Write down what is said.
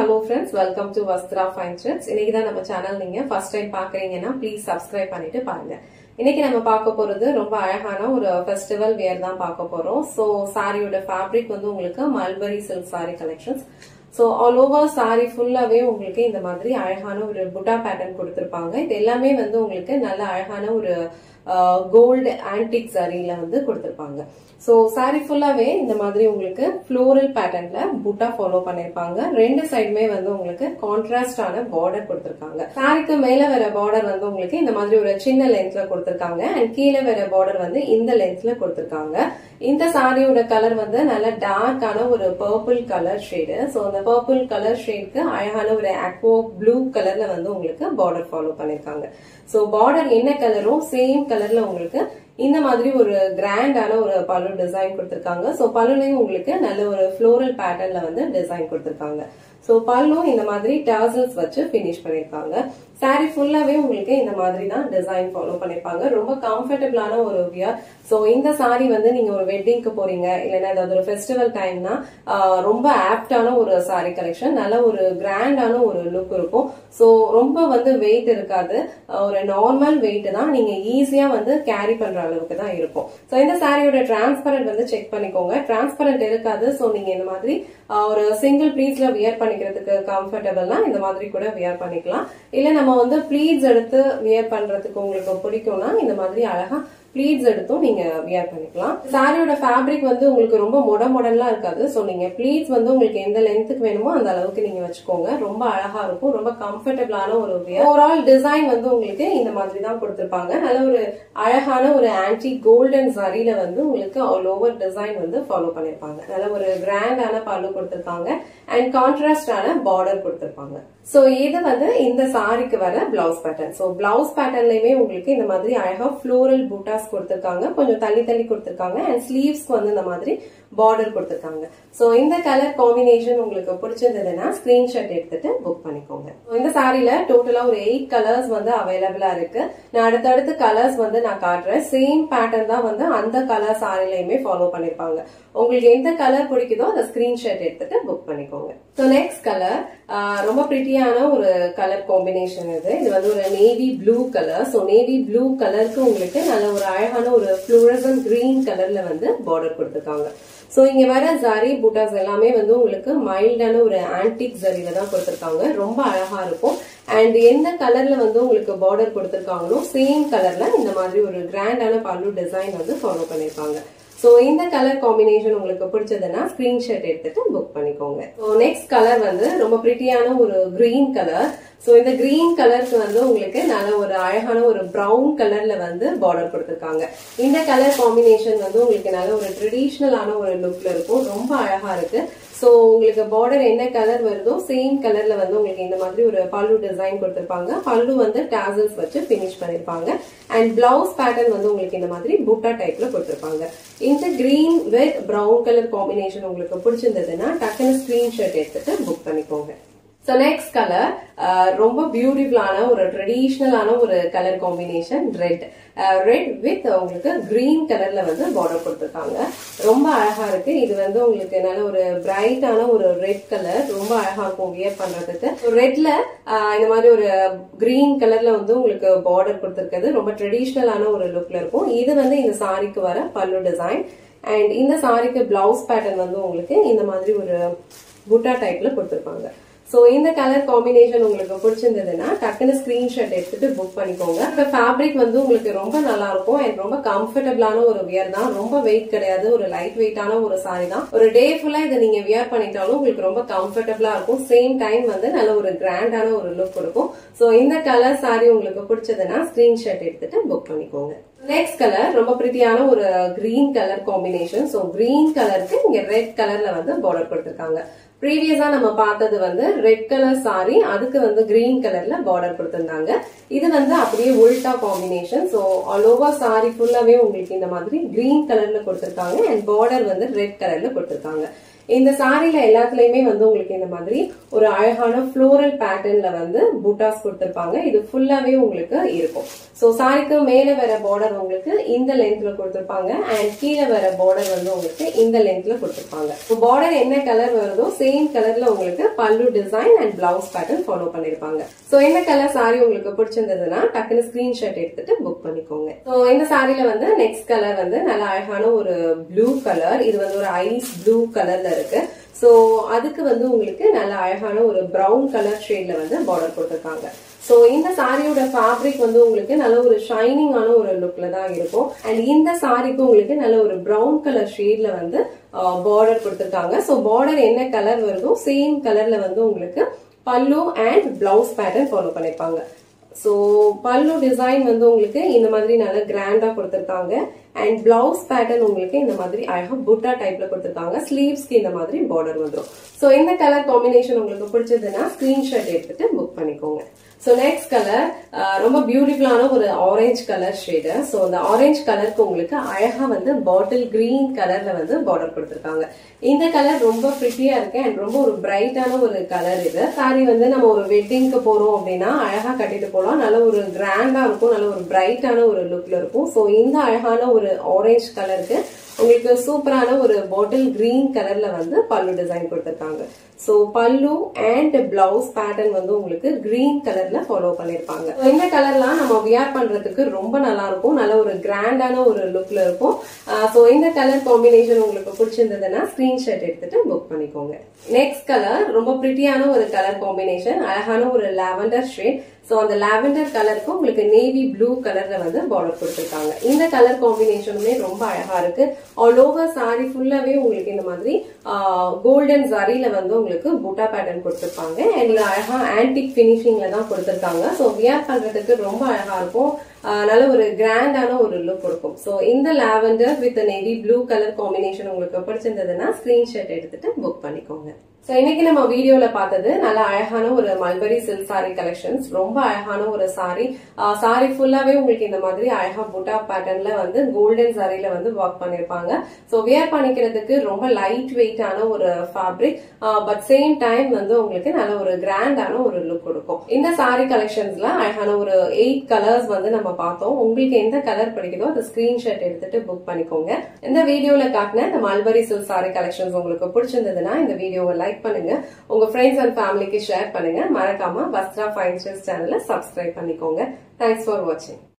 hello friends welcome to Vastra fine trends இன்னைக்கு தான் நம்ம சேனல் நீங்க ஃபர்ஸ்ட் டைம் பாக்குறீங்கன்னா ப்ளீஸ் சப்ஸ்கிரைப் பண்ணிட்டு பாருங்க இன்னைக்கு நம்ம பார்க்க போறது ரொம்ப அழகான ஒரு ஃபெஸ்டிவல் வியர் தான் பார்க்க போறோம் ஸோ சாரியோட ஃபேப்ரிக் வந்து உங்களுக்கு mulberry silk sari collections so all over sari ஃபுல்லாவே உங்களுக்கு இந்த மாதிரி அழகான ஒரு புட்டா பேட்டர்ன் கொடுத்திருப்பாங்க இது எல்லாமே வந்து உங்களுக்கு நல்ல அழகான ஒரு கோல்டு ஆன்டிக் சாரியில வந்து கொடுத்திருப்பாங்க ஸோ சாரி ஃபுல்லாவே இந்த மாதிரி உங்களுக்கு ஃப்ளோரல் பேட்டர்ன்ல புட்டா ஃபாலோ பண்ணிருப்பாங்க ரெண்டு சைடுமே வந்து உங்களுக்கு கான்ட்ராஸ்டான பார்டர் கொடுத்திருக்காங்க சாரிக்கு மேல வர பார்டர் வந்து உங்களுக்கு இந்த மாதிரி ஒரு சின்ன லென்த்ல கொடுத்திருக்காங்க அண்ட் கீழே வர பார்டர் வந்து இந்த லென்த்ல கொடுத்திருக்காங்க இந்த சாரியோட கலர் வந்து நல்ல டார்க்கான ஒரு பர்பிள் கலர் ஷேடு ஸோ அந்த பர்பிள் கலர் ஷேட்க்கு அழகான ஒரு அக்வோ ப்ளூ கலர்ல வந்து உங்களுக்கு பார்டர் ஃபாலோ பண்ணிருக்காங்க ஸோ பார்டர் என்ன கலரோ சேம் கலர்ல உங்களுக்கு இந்த மாதிரி ஒரு கிராண்டான ஒரு பல்லு டிசைன் கொடுத்திருக்காங்க ஸோ பல்லுலையும் உங்களுக்கு நல்ல ஒரு ஃப்ளோரல் பேட்டர்ன்ல வந்து டிசைன் கொடுத்திருக்காங்க ஸோ பல்லும் இந்த மாதிரி டாசல்ஸ் வச்சு ஃபினிஷ் பண்ணிருக்காங்க சாரி ஃபுல்லாவே உங்களுக்கு இந்த மாதிரி தான் டிசைன் ஃபாலோ பண்ணிருப்பாங்க ரொம்ப கம்ஃபர்டபுளான ஒரு வியர் ஸோ இந்த சாரி வந்து நீங்க ஒரு வெட்டிங்க்கு போறீங்க இல்லைன்னா ஏதாவது ஒரு ஃபெஸ்டிவல் டைம்னா ரொம்ப ஆப்டான ஒரு சாரி கலெக்ஷன் நல்ல ஒரு கிராண்டான ஒரு லுக் இருக்கும் ஸோ ரொம்ப வந்து வெயிட் இருக்காது ஒரு நார்மல் வெயிட் தான் நீங்க ஈஸியா வந்து கேரி பண்ற அளவுக்கு தான் இருக்கும் ஸோ இந்த சாரியோட டிரான்ஸ்பரண்ட் வந்து செக் பண்ணிக்கோங்க டிரான்ஸ்பரண்ட் இருக்காது ஸோ நீங்க இந்த மாதிரி ஒரு சிங்கிள் ப்ளீட்ஸ்ல வியர் பண்ணிக்கிறதுக்கு கம்ஃபர்டபுள்னா இந்த மாதிரி கூட வியர் பண்ணிக்கலாம் இல்ல நம்ம வந்து ப்ளீட்ஸ் எடுத்து வியர் பண்றதுக்கு உங்களுக்கு பிடிக்கும்னா இந்த மாதிரி அழகா ப்ளீட்ஸ் எடுத்தும் நீங்க வியர் பண்ணிக்கலாம் சாரியோட ஃபேப்ரிக் வந்து உங்களுக்கு ரொம்ப மொட மொடன்லாம் இருக்காது ஸோ நீங்க ப்ளீட்ஸ் வந்து உங்களுக்கு எந்த லென்த்துக்கு வேணுமோ அந்த அளவுக்கு நீங்க வச்சுக்கோங்க ரொம்ப அழகா இருக்கும் ரொம்ப கம்ஃபர்டபுளான ஒரு வியர் ஓவரால் டிசைன் வந்து உங்களுக்கு இந்த மாதிரி தான் கொடுத்திருப்பாங்க நல்ல ஒரு அழகான ஒரு ஆன்டி கோல்டன் சாரியில வந்து உங்களுக்கு ஆல் ஓவர் டிசைன் வந்து ஃபாலோ பண்ணிருப்பாங்க நல்ல ஒரு கிராண்டான பல்லு கொடுத்திருக்காங்க அண்ட் கான்ட்ராஸ்டான பார்டர் கொடுத்திருப்பாங்க சோ இது வந்து இந்த சாரிக்கு வர பிளவுஸ் பேட்டர்ன் சோ பிளவுஸ் பேட்டர்ன்லயுமே உங்களுக்கு இந்த மாதிரி அழகா ஃப்ளோரல் பூட்டாஸ் கொடுத்திருக்காங்க கொஞ்சம் தள்ளி தள்ளி கொடுத்திருக்காங்க அண்ட் ஸ்லீவ்ஸ்க்கு வந்து இந்த மாதிரி பார்டர் கொடுத்திருக்காங்க சோ இந்த கலர் காம்பினேஷன் உங்களுக்கு பிடிச்சிருந்ததுன்னா ஸ்கிரீன்ஷாட் எடுத்துட்டு புக் பண்ணிக்கோங்க இந்த சாரில டோட்டலா ஒரு எயிட் கலர்ஸ் வந்து அவைலபிளா இருக்கு நான் அடுத்தடுத்து கலர்ஸ் வந்து நான் காட்டுறேன் சேம் பேட்டர்ன் தான் வந்து அந்த கலர் சாரிலையுமே ஃபாலோ பண்ணிருப்பாங்க உங்களுக்கு எந்த கலர் பிடிக்குதோ அதை ஸ்கிரீன்ஷாட் எடுத்துட்டு புக் பண்ணிக்கோங்க ஸோ நெக்ஸ்ட் கலர் ரொம்ப பிரிட்டியான ஒரு கலர் காம்பினேஷன் இது இது வந்து ஒரு navy blue colour so navy blue கலருக்கு உங்களுக்கு நல்ல ஒரு அழகான ஒரு ஃப்ளூரசன் கிரீன் கலர்ல வந்து பார்டர் கொடுத்துருக்காங்க ஸோ இங்க வர ஜரி பூட்டாஸ் எல்லாமே வந்து உங்களுக்கு மைல்டான ஒரு ஆன்டிக் ஜரியில தான் கொடுத்துருக்காங்க ரொம்ப அழகா இருக்கும் அண்ட் எந்த கலர்ல வந்து உங்களுக்கு பார்டர் கொடுத்துருக்காங்களோ சேம் கலர்ல இந்த மாதிரி ஒரு கிராண்டான பல்லு டிசைன் வந்து ஃபாலோ பண்ணிருப்பாங்க ஸோ இந்த கலர் காம்பினேஷன் உங்களுக்கு பிடிச்சதுன்னா ஸ்கிரீன்ஷாட் எடுத்துட்டு புக் பண்ணிக்கோங்க ஸோ நெக்ஸ்ட் கலர் வந்து ரொம்ப பிரிட்டியான ஒரு கிரீன் கலர் ஸோ இந்த கிரீன் கலருக்கு வந்து உங்களுக்கு நல்ல ஒரு அழகான ஒரு ப்ரௌன் கலர்ல வந்து பார்டர் கொடுத்துருக்காங்க இந்த கலர் காம்பினேஷன் வந்து உங்களுக்கு நல்ல ஒரு ட்ரெடிஷ்னலான ஒரு லுக்ல இருக்கும் ரொம்ப அழகா இருக்கு ஸோ உங்களுக்கு பார்டர் என்ன கலர் வருதோ சேம் கலர்ல வந்து உங்களுக்கு இந்த மாதிரி ஒரு பல்லு டிசைன் கொடுத்திருப்பாங்க பல்லு வந்து டாசல்ஸ் வச்சு பினிஷ் பண்ணிருப்பாங்க அண்ட் பிளவுஸ் பேட்டர்ன் வந்து உங்களுக்கு இந்த மாதிரி புட்டா டைப்ல கொடுத்திருப்பாங்க இந்த green with brown colour combination உங்களுக்கு பிடிச்சிருந்ததுன்னா டக்குன்னு ஸ்கிரீன்ஷாட் எடுத்துட்டு புக் பண்ணிக்கோங்க ஸோ நெக்ஸ்ட் கலர் ரொம்ப பியூட்டிஃபுல்லான ஒரு ட்ரெடிஷ்னலான ஒரு colour combination red red with உங்களுக்கு கிரீன் கலர்ல வந்து பார்டர் கொடுத்துருக்காங்க ரொம்ப அழகா இருக்கு இது வந்து உங்களுக்கு நல்ல ஒரு பிரைட்டான ஒரு ரெட் கலர் ரொம்ப அழகா இருக்கும் வியர் பண்றதுக்கு ரெட்ல இந்த மாதிரி ஒரு கிரீன் கலர்ல வந்து உங்களுக்கு பார்டர் கொடுத்துருக்கிறது ரொம்ப ட்ரெடிஷ்னலான ஒரு லுக்ல இருக்கும் இது வந்து இந்த சாரிக்கு வர பல்லு டிசைன் அண்ட் இந்த சாரிக்கு பிளவுஸ் பேட்டர்ன் வந்து உங்களுக்கு இந்த மாதிரி ஒரு புட்டா டைப்ல கொடுத்துருப்பாங்க ஸோ இந்த கலர் காம்பினேஷன் உங்களுக்கு பிடிச்சிருந்ததுன்னா டக்குன்னு ஸ்கிரீன்ஷாட் எடுத்துட்டு புக் பண்ணிக்கோங்க இப்போ ஃபேப்ரிக் வந்து உங்களுக்கு ரொம்ப நல்லா இருக்கும் அண்ட் ரொம்ப கம்ஃபர்டபுளான ஒரு வியர் தான் ரொம்ப வெயிட் கிடையாது ஒரு லைட் வெயிட்டான ஒரு சாரி தான் ஒரு டே ஃபுல்லா இதை நீங்க வியர் பண்ணிட்டாலும் உங்களுக்கு ரொம்ப கம்ஃபர்டபுளா இருக்கும் சேம் டைம் வந்து நல்ல ஒரு கிராண்டான ஒரு லுக் கொடுக்கும் ஸோ இந்த கலர் சாரி உங்களுக்கு பிடிச்சதுன்னா ஸ்கிரீன்ஷாட் எடுத்துட்டு புக் பண்ணிக்கோங்க நெக்ஸ்ட் கலர் ரொம்ப பிரிட்டியான ஒரு green colour combination so green கலருக்கு இங்க ரெட் கலர்ல வந்து பார்டர் கொடுத்திருக்காங்க ப்ரீவியஸா நம்ம பார்த்தது வந்து ரெட் கலர் சாரி அதுக்கு வந்து கிரீன் கலர்ல பார்டர் கொடுத்திருந்தாங்க இது வந்து அப்படியே உல்டா combination so all over sari ஃபுல்லாவே உங்களுக்கு இந்த மாதிரி கிரீன் கலர்ல கொடுத்திருக்காங்க அண்ட் பார்டர் வந்து ரெட் கலர்ல கொடுத்திருக்காங்க இந்த சாரில எல்லாத்துலயுமே வந்து உங்களுக்கு இந்த மாதிரி ஒரு அழகான ஃப்ளோரல் பேட்டர்ன்ல வந்து பூட்டாஸ் கொடுத்திருப்பாங்க இது ஃபுல்லாவே உங்களுக்கு இருக்கும் சோ சாரிக்கு மேல வர பார்டர் உங்களுக்கு இந்த லென்த்ல கொடுத்திருப்பாங்க அண்ட் கீழே வர பார்டர் வந்து உங்களுக்கு இந்த லென்த்ல கொடுத்திருப்பாங்க பார்டர் என்ன கலர் வருதோ சேம் கலர்ல உங்களுக்கு pallu design and blouse pattern follow பண்ணிருப்பாங்க சோ என்ன கலர் சாரி உங்களுக்கு பிடிச்சிருந்ததுன்னா டக்குனு ஸ்கிரீன்ஷாட் எடுத்துட்டு புக் பண்ணிக்கோங்க சோ இந்த சாரில வந்து நெக்ஸ்ட் கலர் வந்து நல்ல அழகான ஒரு ப்ளூ கலர் இது வந்து ஒரு ஐஸ் ப்ளூ கலர்ல இருக்கு சோ அதுக்கு வந்து உங்களுக்கு நல்ல அழகான ஒரு பிரவுன் கலர் ஷேட்ல வந்து பார்டர் கொடுத்திருக்காங்க சோ இந்த சாரியோட ஃபேப்ரிக் வந்து உங்களுக்கு நல்ல ஒரு ஷைனிங்கான ஒரு லுக்ல தான் இருக்கும் அண்ட் இந்த சாரிக்கு உங்களுக்கு நல்ல ஒரு பிரவுன் கலர் ஷேட்ல வந்து பார்டர் கொடுத்திருக்காங்க சோ பார்டர் என்ன கலர் வருதோ சேம் கலர்ல வந்து உங்களுக்கு pallu and blouse pattern follow பண்ணிருப்பாங்க சோ பல்லு டிசைன் வந்து உங்களுக்கு இந்த மாதிரி நல்ல கிராண்டா கொடுத்திருக்காங்க அண்ட் பிளவுஸ் பேட்டர்ன் உங்களுக்கு இந்த மாதிரி அழகா புட்டா டைப்ல கொடுத்திருக்காங்க ஸ்லீவ்ஸ்க்கு இந்த மாதிரி பார்டர் வந்துடும் சோ இந்த கலர் காம்பினேஷன் உங்களுக்கு பிடிச்சதுன்னா ஸ்கிரீன்ஷாட் எடுத்துட்டு புக் பண்ணிக்கோங்க ஸோ நெக்ஸ்ட் கலர் ரொம்ப பியூட்டிஃபுல்லான ஒரு ஆரஞ்சு கலர் ஷேடு ஸோ அந்த ஆரஞ்சு கலருக்கு உங்களுக்கு அழகா வந்து பாட்டில் கிரீன் கலர்ல வந்து பார்டர் கொடுத்துருக்காங்க இந்த கலர் ரொம்ப ப்ரிட்டியா இருக்கு அண்ட் ரொம்ப ஒரு பிரைட்டான ஒரு கலர் இது சாரி வந்து நம்ம ஒரு வெட்டிங்க்கு போறோம் அப்படின்னா அழகா கட்டிட்டு போலாம் நல்ல ஒரு கிராண்டா இருக்கும் நல்ல ஒரு பிரைட்டான ஒரு லுக்ல இருக்கும் ஸோ இந்த அழகான ஒரு ஆரஞ்சு கலருக்கு உங்களுக்கு சூப்பரான ஒரு பாட்டில் கிரீன் கலர்ல வந்து பல்லு டிசைன் கொடுத்திருக்காங்க சோ பல்லு அண்ட் பிளவுஸ் பேட்டர்ன் வந்து உங்களுக்கு கிரீன் கலர்ல ஃபாலோ பண்ணிருப்பாங்க இந்த கலர்லாம் நம்ம வியர் பண்றதுக்கு ரொம்ப நல்லா இருக்கும் நல்ல ஒரு கிராண்டான ஒரு லுக்ல இருக்கும் சோ இந்த கலர் காம்பினேஷன் உங்களுக்கு பிடிச்சிருந்ததுன்னா ஸ்கிரீன்ஷாட் எடுத்துட்டு புக் பண்ணிக்கோங்க நெக்ஸ்ட் கலர் ரொம்ப பிரிட்டியான ஒரு கலர் காம்பினேஷன் அழகான ஒரு லாவெண்டர் ஷேட் சோ அந்த லாவெண்டர் கலருக்கு உங்களுக்கு நேவி ப்ளூ கலர்ல வந்து பார்டர் கொடுத்திருக்காங்க இந்த கலர் காம்பினேஷனுமே ரொம்ப அழகா இருக்கு ஆல் ஓவர் சாரி ஃபுல்லாவே உங்களுக்கு இந்த மாதிரி கோல்டன் ஜரியில வந்து உங்களுக்கு பூட்டா பேட்டர்ன் கொடுத்திருப்பாங்க அண்ட் அழகா ஆன்டிக் பினிஷிங்ல தான் கொடுத்திருக்காங்க சோ வியர் பண்றதுக்கு ரொம்ப அழகா இருக்கும் நல்ல ஒரு கிராண்டான ஒரு லுக் இருக்கும் சோ இந்த lavender with navy blue colour combination உங்களுக்கு பிடிச்சிருந்ததுன்னா ஸ்கிரீன்ஷாட் எடுத்துட்டு புக் பண்ணிக்கோங்க சோ இன்னைக்கு நம்ம வீடியோல பார்த்தது நல்ல அழகான ஒரு மல்பரி சில்க் சாரி கலெக்ஷன்ஸ் ரொம்ப அழகான ஒரு சாரி சாரி ஃபுல்லாவே உங்களுக்கு இந்த மாதிரி அழகா புட்டா பேட்டர்ன்ல வந்து கோல்டன் சாரில வந்து ஒர்க் பண்ணிருப்பாங்க சோ வியர் பண்ணிக்கிறதுக்கு ரொம்ப லைட் வெயிட்டான ஒரு ஃபேப்ரிக் பட் சேம் டைம் வந்து உங்களுக்கு நல்ல ஒரு கிராண்டான ஒரு லுக் கொடுக்கும் இந்த சாரி கலெக்ஷன்ஸ்ல அழகான ஒரு எயிட் கலர்ஸ் வந்து நம்ம பார்த்தோம் உங்களுக்கு எந்த கலர் பிடிக்குதோ அதை ஸ்கிரீன்ஷாட் எடுத்துட்டு புக் பண்ணிக்கோங்க இந்த வீடியோல காட்டின இந்த மல்பரி சில்க் சாரி கலெக்ஷன்ஸ் உங்களுக்கு பிடிச்சிருந்ததுன்னா இந்த வீடியோவை லைக் பண்ணுங்க உங்க ஃப்ரெண்ட்ஸ் அண்ட் ஃபேமிலிக்கு ஷேர் பண்ணுங்க மறக்காம வஸ்த்ரா ஃபைன் சேனலை சப்ஸ்கிரைப் பண்ணிக்கோங்க தேங்க்ஸ் ஃபார் வாட்சிங்